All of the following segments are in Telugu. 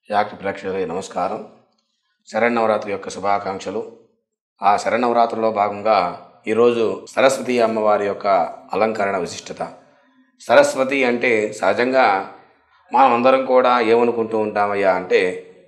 యాక్ట్ ప్రేక్షకులకి నమస్కారం శరణవరాత్రి యొక్క శుభాకాంక్షలు ఆ శరణవరాత్రిలో భాగంగా ఈరోజు సరస్వతి అమ్మవారి యొక్క అలంకరణ విశిష్టత సరస్వతి అంటే సహజంగా మనం అందరం కూడా ఏమనుకుంటూ ఉంటామయ్యా అంటే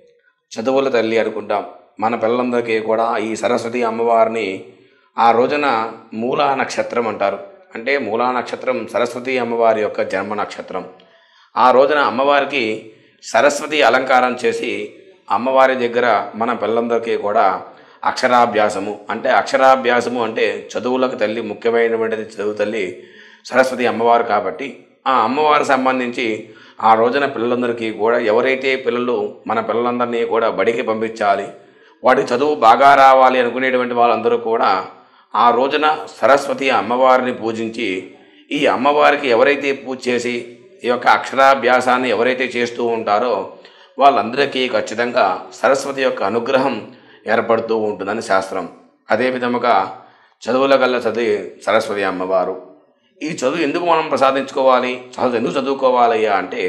చదువుల తల్లి అనుకుంటాం మన పిల్లలందరికీ కూడా ఈ సరస్వతి అమ్మవారిని ఆ రోజున మూలా నక్షత్రం అంటారు అంటే మూలా నక్షత్రం సరస్వతి అమ్మవారి యొక్క జన్మ నక్షత్రం ఆ రోజున అమ్మవారికి సరస్వతి అలంకారం చేసి అమ్మవారి దగ్గర మన పిల్లలందరికీ కూడా అక్షరాభ్యాసము అంటే అక్షరాభ్యాసము అంటే చదువులకు తల్లి ముఖ్యమైనటువంటిది చదువు తల్లి సరస్వతి అమ్మవారు కాబట్టి ఆ అమ్మవారికి సంబంధించి ఆ రోజున పిల్లలందరికీ కూడా ఎవరైతే పిల్లలు మన పిల్లలందరినీ కూడా బడికి పంపించాలి వాడి చదువు బాగా రావాలి అనుకునేటువంటి వాళ్ళందరూ కూడా ఆ రోజున సరస్వతి అమ్మవారిని పూజించి ఈ అమ్మవారికి ఎవరైతే పూజ చేసి ఈ యొక్క అక్షరాభ్యాసాన్ని ఎవరైతే చేస్తూ ఉంటారో వాళ్ళందరికీ ఖచ్చితంగా సరస్వతి యొక్క అనుగ్రహం ఏర్పడుతూ ఉంటుందని శాస్త్రం అదే విధముగా చదువుల గల్ల చదివి సరస్వతి అమ్మవారు ఈ చదువు ఎందుకు మనం ప్రసాదించుకోవాలి చదువు ఎందుకు చదువుకోవాలయ్యా అంటే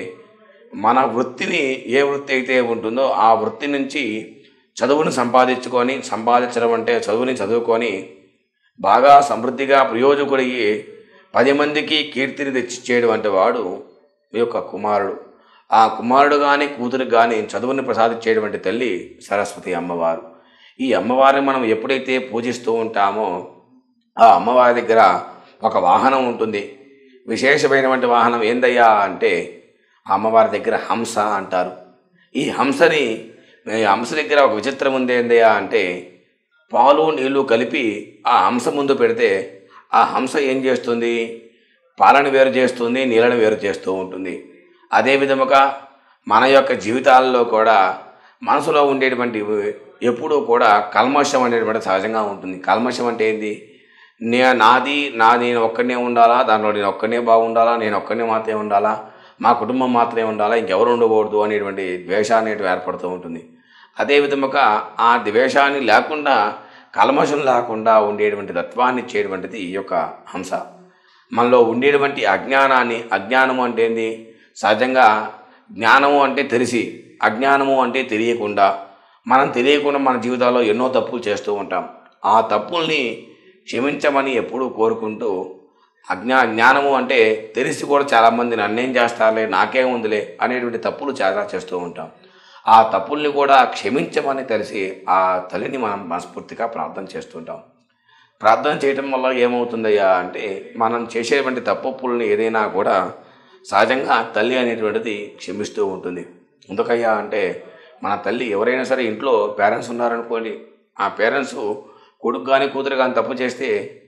మన వృత్తిని ఏ వృత్తి అయితే ఉంటుందో ఆ వృత్తి నుంచి చదువుని సంపాదించుకొని సంపాదించడం అంటే చదువుని చదువుకొని బాగా సమృద్ధిగా ప్రయోజకుడయ్యి పది మందికి కీర్తిని తెచ్చిచ్చేటువంటి వాడు ఈ యొక్క కుమారుడు ఆ కుమారుడు కానీ కూతురు కానీ చదువుని ప్రసాదించేటువంటి తల్లి సరస్వతి అమ్మవారు ఈ అమ్మవారిని మనం ఎప్పుడైతే పూజిస్తూ ఉంటామో ఆ అమ్మవారి దగ్గర ఒక వాహనం ఉంటుంది విశేషమైనటువంటి వాహనం ఏందయ్యా అంటే ఆ అమ్మవారి దగ్గర హంస అంటారు ఈ హంసని ఈ హంస దగ్గర ఒక విచిత్రం ఉంది ఏందయ్యా అంటే పాలు నీళ్లు కలిపి ఆ హంస ముందు పెడితే ఆ హంస ఏం చేస్తుంది పాలను వేరు చేస్తుంది నీళ్ళని వేరు చేస్తూ ఉంటుంది అదే విధముగా మన యొక్క జీవితాలలో కూడా మనసులో ఉండేటువంటి ఎప్పుడూ కూడా కల్మషం అనేటువంటి సహజంగా ఉంటుంది కల్మషం అంటే ఏంది నే నాది నా నేను ఒక్కనే ఉండాలా దాంట్లో నేను ఒక్కనే బాగుండాలా నేను ఒక్కనే మాత్రమే ఉండాలా మా కుటుంబం మాత్రమే ఉండాలా ఇంకెవరు ఉండకూడదు అనేటువంటి ద్వేషాన్ని ఏర్పడుతూ ఉంటుంది అదే విధముగా ఆ ద్వేషాన్ని లేకుండా కల్మషం లేకుండా ఉండేటువంటి తత్వాన్ని ఇచ్చేటువంటిది ఈ యొక్క హంస మనలో ఉండేటువంటి అజ్ఞానాన్ని అజ్ఞానము అంటే ఏంది సహజంగా జ్ఞానము అంటే తెలిసి అజ్ఞానము అంటే తెలియకుండా మనం తెలియకుండా మన జీవితాల్లో ఎన్నో తప్పులు చేస్తూ ఉంటాం ఆ తప్పుల్ని క్షమించమని ఎప్పుడూ కోరుకుంటూ అజ్ఞా జ్ఞానము అంటే తెలిసి కూడా చాలామంది నన్నేం చేస్తారులే నాకేం ఉందిలే అనేటువంటి తప్పులు చాలా చేస్తూ ఉంటాం ఆ తప్పుల్ని కూడా క్షమించమని తెలిసి ఆ తల్లిని మనం మనస్ఫూర్తిగా ప్రార్థన చేస్తుంటాం ప్రార్థన చేయటం వల్ల ఏమవుతుందయ్యా అంటే మనం చేసేటువంటి తప్పుల్ని ఏదైనా కూడా సహజంగా తల్లి అనేటువంటిది క్షమిస్తూ ఉంటుంది ఎందుకయ్యా అంటే మన తల్లి ఎవరైనా సరే ఇంట్లో పేరెంట్స్ ఉన్నారనుకోండి ఆ పేరెంట్స్ కొడుకు కానీ కూతురు కానీ తప్పు చేస్తే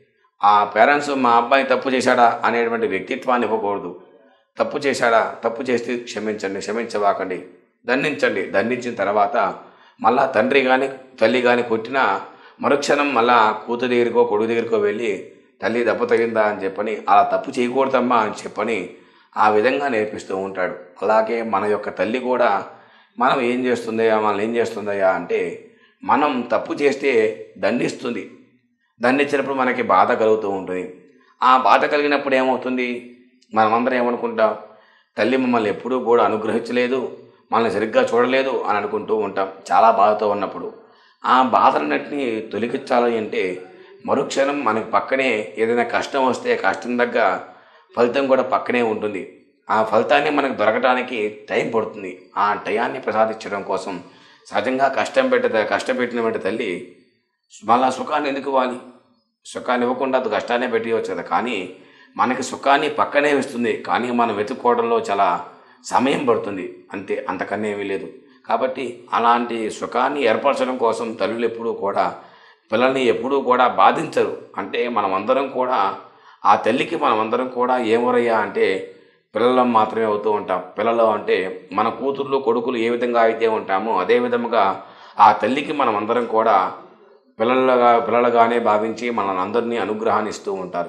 ఆ పేరెంట్స్ మా అబ్బాయి తప్పు చేశాడా అనేటువంటి వ్యక్తిత్వాన్ని ఇవ్వకూడదు తప్పు చేశాడా తప్పు చేస్తే క్షమించండి క్షమించవాకండి దండించండి దండించిన తర్వాత మళ్ళా తండ్రి కానీ తల్లి కానీ కొట్టినా మరుక్షణం మళ్ళా కూతురు దగ్గరికో కొడుకు దగ్గరికో వెళ్ళి తల్లి దెబ్బ తగిందా అని చెప్పని అలా తప్పు చేయకూడదమ్మా అని చెప్పని ఆ విధంగా నేర్పిస్తూ ఉంటాడు అలాగే మన యొక్క తల్లి కూడా మనం ఏం చేస్తుందయ్యా మనం ఏం చేస్తుందయ్యా అంటే మనం తప్పు చేస్తే దండిస్తుంది దండించినప్పుడు మనకి బాధ కలుగుతూ ఉంటుంది ఆ బాధ కలిగినప్పుడు ఏమవుతుంది మనమందరం ఏమనుకుంటాం తల్లి మమ్మల్ని ఎప్పుడూ కూడా అనుగ్రహించలేదు మనల్ని సరిగ్గా చూడలేదు అని అనుకుంటూ ఉంటాం చాలా బాధతో ఉన్నప్పుడు ఆ బాధలన్నింటినీ తొలగించాలి అంటే మరుక్షణం మనకి పక్కనే ఏదైనా కష్టం వస్తే కష్టం దగ్గర ఫలితం కూడా పక్కనే ఉంటుంది ఆ ఫలితాన్ని మనకు దొరకడానికి టైం పడుతుంది ఆ టయాన్ని ప్రసాదించడం కోసం సహజంగా కష్టం పెట్ట కష్టపెట్టినటువంటి తల్లి మళ్ళా సుఖాన్ని ఎందుకు ఇవ్వాలి సుఖాన్ని ఇవ్వకుండా అది కష్టాన్ని పెట్టవచ్చు కదా కానీ మనకి సుఖాన్ని పక్కనే ఇస్తుంది కానీ మనం వెతుక్కోవడంలో చాలా సమయం పడుతుంది అంతే అంతకన్నా ఏమీ లేదు కాబట్టి అలాంటి సుఖాన్ని ఏర్పరచడం కోసం తల్లులు ఎప్పుడూ కూడా పిల్లల్ని ఎప్పుడూ కూడా బాధించరు అంటే మనమందరం కూడా ఆ తల్లికి మనమందరం కూడా ఏమరయ్యా అంటే పిల్లలం మాత్రమే అవుతూ ఉంటాం పిల్లలు అంటే మన కూతుర్లు కొడుకులు ఏ విధంగా అయితే ఉంటామో అదే విధముగా ఆ తల్లికి మనమందరం కూడా పిల్లలుగా పిల్లలుగానే భావించి మనల్ని అందరినీ అనుగ్రహాన్ని ఇస్తూ ఉంటారు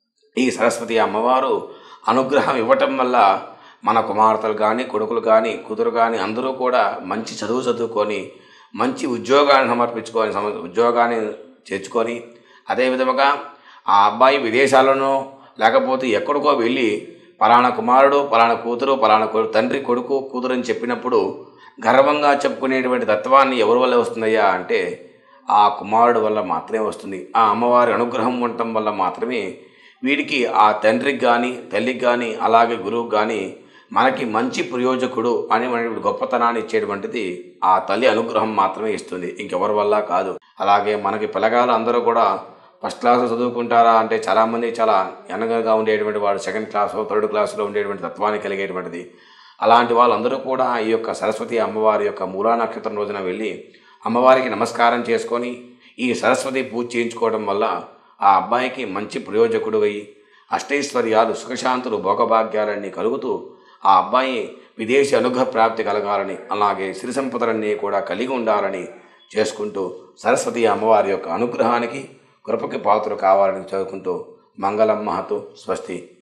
ఈ సరస్వతి అమ్మవారు అనుగ్రహం ఇవ్వటం వల్ల మన కుమార్తెలు కానీ కొడుకులు కానీ కూతురు కానీ అందరూ కూడా మంచి చదువు చదువుకొని మంచి ఉద్యోగాన్ని సమర్పించుకొని సమ ఉద్యోగాన్ని చేర్చుకొని అదే విధముగా ఆ అబ్బాయి విదేశాలను లేకపోతే ఎక్కడికో వెళ్ళి పలానా కుమారుడు పలానా కూతురు పలానా కొడు తండ్రి కొడుకు కూతురు అని చెప్పినప్పుడు గర్వంగా చెప్పుకునేటువంటి తత్వాన్ని ఎవరి వల్ల వస్తుందయ్యా అంటే ఆ కుమారుడు వల్ల మాత్రమే వస్తుంది ఆ అమ్మవారి అనుగ్రహం ఉండటం వల్ల మాత్రమే వీడికి ఆ తండ్రికి కానీ తల్లికి కానీ అలాగే గురువుకి కానీ మనకి మంచి ప్రయోజకుడు అని మన గొప్పతనాన్ని ఇచ్చేటువంటిది ఆ తల్లి అనుగ్రహం మాత్రమే ఇస్తుంది ఇంకెవరి వల్ల కాదు అలాగే మనకి పిల్లగాలు అందరూ కూడా ఫస్ట్ క్లాస్ చదువుకుంటారా అంటే చాలామంది చాలా ఎనగగా ఉండేటువంటి వాడు సెకండ్ క్లాస్ థర్డ్ క్లాస్లో ఉండేటువంటి తత్వాన్ని కలిగేటువంటిది అలాంటి వాళ్ళందరూ కూడా ఈ యొక్క సరస్వతి అమ్మవారి యొక్క మూలా నక్షత్రం రోజున వెళ్ళి అమ్మవారికి నమస్కారం చేసుకొని ఈ సరస్వతి పూజ చేయించుకోవడం వల్ల ఆ అబ్బాయికి మంచి ప్రయోజకుడు అయి అష్టైశ్వర్యాలు సుఖశాంతులు భోగభాగ్యాలన్నీ కలుగుతూ ఆ అబ్బాయి విదేశీ అనుగ్రహ ప్రాప్తి కలగాలని అలాగే సిరి సంపదలన్నీ కూడా కలిగి ఉండాలని చేసుకుంటూ సరస్వతి అమ్మవారి యొక్క అనుగ్రహానికి కృపకి పాత్ర కావాలని చదువుకుంటూ మంగళం మహతు స్వస్తి